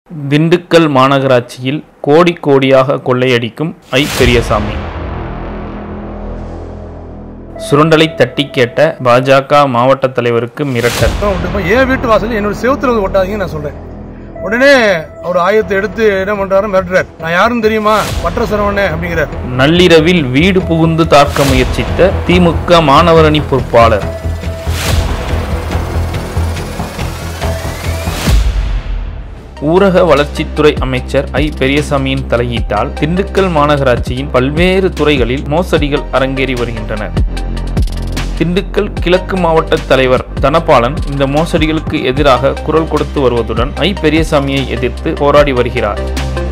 திண்டுக்கல் மாநகராட்சியில் கோடி கோடியாக கொள்ளையடிக்கும் ஐ பெரியசாமி சுரண்டலை தட்டி கேட்ட பாஜக மாவட்ட தலைவருக்கு மிரட்டல் அப்புறம் விட்டுப்போம் ஏன் வீட்டு வாசல் என்னோட செவுத்துல வந்து ஒட்டாதீங்கன்னு நான் சொல்றேன் உடனே அவர் ஆயுதத்தை எடுத்து என்ன பண்றாரு மிரட்டுறாரு நான் யாருன்னு தெரியுமா பற்ற சரவணே அப்படிங்கிறார் நள்ளிரவில் வீடு புகுந்து தாக்க முயற்சித்த திமுக மாணவரணி பொறுப்பாளர் ஊரக வளர்ச்சித்துறை அமைச்சர் ஐ பெரியசாமியின் தலையீட்டால் திண்டுக்கல் மாநகராட்சியின் பல்வேறு துறைகளில் மோசடிகள் அரங்கேறி வருகின்றன திண்டுக்கல் கிழக்கு மாவட்ட தலைவர் தனபாலன் இந்த மோசடிகளுக்கு எதிராக குரல் கொடுத்து வருவதுடன் ஐ பெரியசாமியை எதிர்த்து போராடி வருகிறார்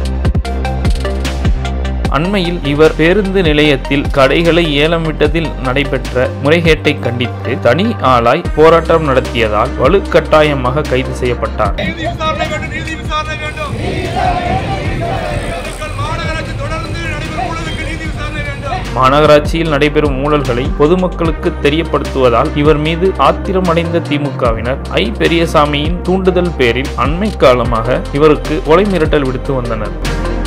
அண்மையில் இவர் பேருந்து நிலையத்தில் கடைகளை ஏலம் விட்டதில் நடைபெற்ற முறைகேட்டை கண்டித்து தனி ஆளாய் போராட்டம் நடத்தியதால் வலுக்கட்டாயமாக கைது செய்யப்பட்டார் நீதி விசாரணை வேண்டும் நீதி விசாரணை வேண்டும் திண்டுக்கல் மாநகராட்சி தொடர்ந்து நடைபெறும் ஊழலுக்கு நீதி விசாரணை வேண்டும் மாநகராட்சியில் நடைபெறும் ஊழல்களை பொதுமக்களுக்கு தெரியப்படுத்துவதால் இவர் மீது ஆத்திரமடைந்த திமுகவினர் ஐ பெரியசாமியின் தூண்டுதல் பேரில் அண்மை காலமாக இவருக்கு கொலை மிரட்டல் விடுத்து வந்தனர்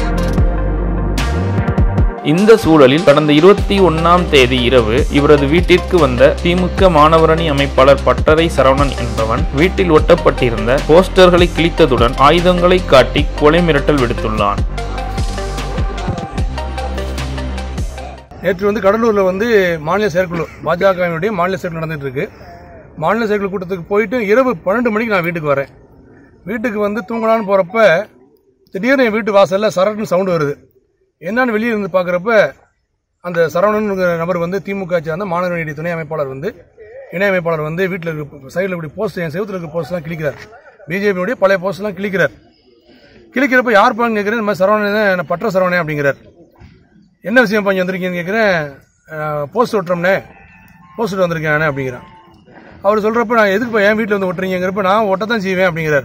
இந்த சூழலில் கடந்த இருபத்தி ஒன்னாம் தேதி இரவு இவரது வீட்டிற்கு வந்த திமுக மாணவரணி அமைப்பாளர் பட்டறை சரவணன் என்பவன் வீட்டில் ஒட்டப்பட்டிருந்த போஸ்டர்களை கிழித்ததுடன் ஆயுதங்களை காட்டி கொலை மிரட்டல் விடுத்துள்ளான் நேற்று வந்து கடலூர்ல வந்து மாநில செயற்குழு பாஜகவினுடைய மாநில செயற்குழு நடந்துட்டு இருக்கு மாநில செயற்குழு கூட்டத்துக்கு போயிட்டு இரவு பன்னெண்டு மணிக்கு நான் வீட்டுக்கு வரேன் வீட்டுக்கு வந்து தூங்கலான்னு போறப்ப திடீர்னு என் வீட்டு வாசல்ல சரட்னு சவுண்டு வருது என்னன்னு வெளியே இருந்து பார்க்குறப்ப அந்த சரவணன் நபர் வந்து திமுக சேர்ந்த மாணவர் நீதி துணை அமைப்பாளர் வந்து இணை அமைப்பாளர் வந்து வீட்டில் இருக்க சைடில் இப்படி போஸ்ட் என் செவத்தில் இருக்க போஸ்ட்லாம் கிழிக்கிறார் பிஜேபியுடைய பழைய போஸ்ட்லாம் கிழிக்கிறார் கிழிக்கிறப்ப யார் பாங்க கேட்குறேன் இந்த மாதிரி சரவணன் தான் என்ன பற்ற சரவணே அப்படிங்கிறார் என்ன விஷயம் பண்ணி வந்திருக்கீங்கன்னு கேட்குறேன் போஸ்ட் ஒட்டுறோம்னே போஸ்ட் ஒட்ட வந்திருக்கேன் நானே அப்படிங்கிறான் அவர் சொல்கிறப்ப நான் எதுக்கு என் வீட்டில் வந்து ஒட்டுறீங்கிறப்ப நான் ஒட்டத்தான் செய்வேன் அப்படிங்கிறார்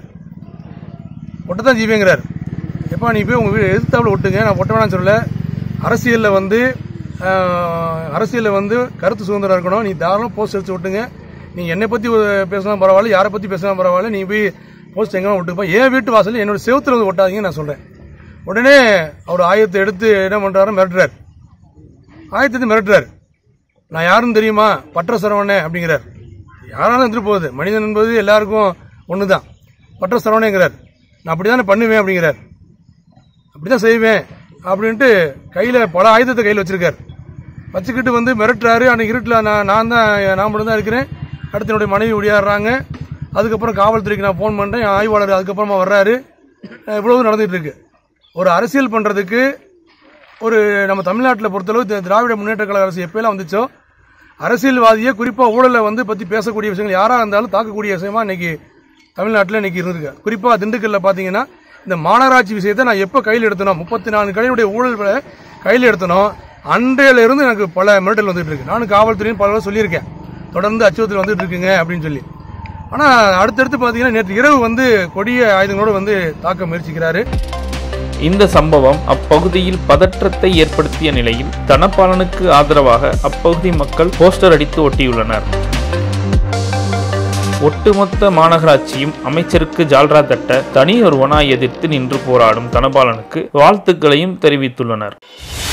ஒட்டத்தான் செய்வேங்கிறார் எப்பா நீ போய் உங்கள் வீடு எதிர்த்தாவில் ஒட்டுங்க நான் ஒட்ட வேணாம்னு சொல்லல அரசியலில் வந்து அரசியலில் வந்து கருத்து சுதந்திரம் இருக்கணும் நீ தாராளம் போஸ்ட் எடுத்து ஒட்டுங்க நீ என்னை பற்றி பேசினா பரவாயில்ல யாரை பற்றி பேசினா பரவாயில்ல நீ போய் போஸ்ட் எங்கே ஒட்டுப்பா என் வீட்டு வாசல் என்னோட செவுத்துல வந்து ஒட்டாதீங்கன்னு நான் சொல்கிறேன் உடனே அவர் ஆயுதத்தை எடுத்து என்ன பண்றாரு மிரட்டுறார் ஆயுதத்தை மிரட்டுறார் நான் யாருன்னு தெரியுமா பற்ற சரவணே அப்படிங்கிறார் யாராலும் இருந்துட்டு போகுது மனிதன் என்பது எல்லாருக்கும் ஒன்று தான் பற்ற சரவணேங்கிறார் நான் அப்படி தானே பண்ணுவேன் அப்படிங்கிறார் அப்படி தான் செய்வேன் அப்படின்ட்டு கையில் பல ஆயுதத்தை கையில் வச்சிருக்கார் வச்சுக்கிட்டு வந்து மிரட்டுறாரு அன்னைக்கு இருட்டில் நான் நான் தான் நான் மட்டும் தான் இருக்கிறேன் அடுத்து என்னுடைய மனைவி ஒடியாடுறாங்க அதுக்கப்புறம் காவல்துறைக்கு நான் ஃபோன் பண்ணுறேன் என் ஆய்வாளர் அதுக்கப்புறமா வர்றாரு அஹ் இவ்வளவு நடந்துட்டு இருக்கு ஒரு அரசியல் பண்றதுக்கு ஒரு நம்ம தமிழ்நாட்டில் பொறுத்தளவு தி- திராவிட முன்னேற்ற கழக அரசு எப்பயெல்லாம் வந்துச்சோ அரசியல்வாதியை குறிப்பா ஊழலை வந்து பத்தி பேசக்கூடிய விஷயங்கள் யாரா இருந்தாலும் தாக்கக்கூடிய விஷயமா இன்னைக்கு தமிழ்நாட்டில் இன்னைக்கு இருந்திருக்கு குறிப்பா திண்டுக்கல்ல பாத்தீங்கன்னா இந்த மாநகராட்சி விஷயத்தை நான் எப்போ கையில் எடுத்தனோ முப்பத்தி நான்கு கடையினுடைய ஊழல்களை கையில் எடுத்தனோ அன்றையில இருந்து எனக்கு பல மிரட்டல் வந்துட்டு இருக்கு நானும் காவல்துறையும் பல தடவை சொல்லியிருக்கேன் தொடர்ந்து அச்சுறுத்தல் வந்துட்டு இருக்குங்க அப்படின்னு சொல்லி ஆனா அடுத்தடுத்து பாத்தீங்கன்னா நேற்று இரவு வந்து கொடிய ஆயுதங்களோடு வந்து தாக்க முயற்சிக்கிறாரு இந்த சம்பவம் அப்பகுதியில் பதற்றத்தை ஏற்படுத்திய நிலையில் தனபாலனுக்கு ஆதரவாக அப்பகுதி மக்கள் போஸ்டர் அடித்து ஒட்டியுள்ளனர் ஒட்டுமொத்த மாநகராட்சியும் அமைச்சருக்கு ஜால்ரா தட்ட தனியொருவனாய் எதிர்த்து நின்று போராடும் தனபாலனுக்கு வாழ்த்துக்களையும் தெரிவித்துள்ளனர்